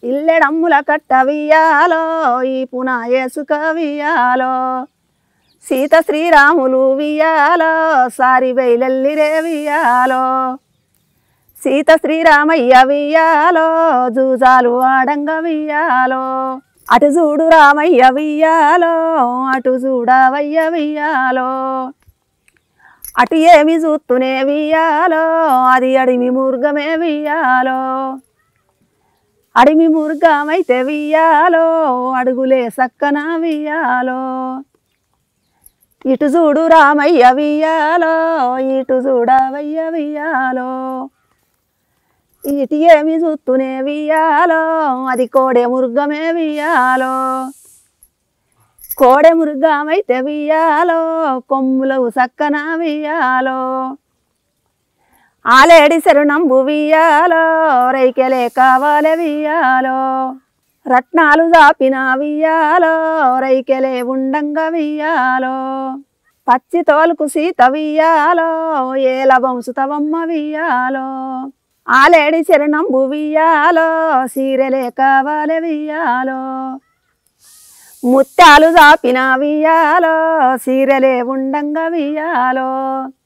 ఇల్లెడమ్ముల కట్టవియాలో ఈ పున ఏసుక వియాలో సీత శ్రీరాములు వియాలో సారి బయలెల్లిరే వియాలో సీత శ్రీరామయ్య వియాలో జూజాలు ఆడంగ వియాలో అటు చూడు రామయ్య వియాలో అటు చూడవయ్య వియాలో అటు ఏమి చూస్తూనే వియాలో అది అడిమి మురుగమే వియాలో అడిమి మురుగమైతే వియాలో అడుగులే సక్కన వియాలో ఇటు చూడు రామయ్య వియాలో ఇటు చూడవయ్య వియాలో ఇటు ఏమి చూస్తూనే వియాలో అది కోడె మురుగమే వియాలో కోడె మురుగమైతే వియాలో కొమ్ములవు సక్కన వియాలో ఆలేడి శరణంబు వియాలో రైకెలే కావాలే వియాలో రత్నాలు జాపిన వియాలో రైకెలే ఉండంగా వియాలో పచ్చి తోలుకు సీత వియాలో ఏల వంశుతవమ్మ వియాలో ఆలేడి శరణంబు వియాలో సీరెలే కావాలే వియాలో ముత్యాలు జాపిన వియాలో సీరెలే ఉండంగా వియాలో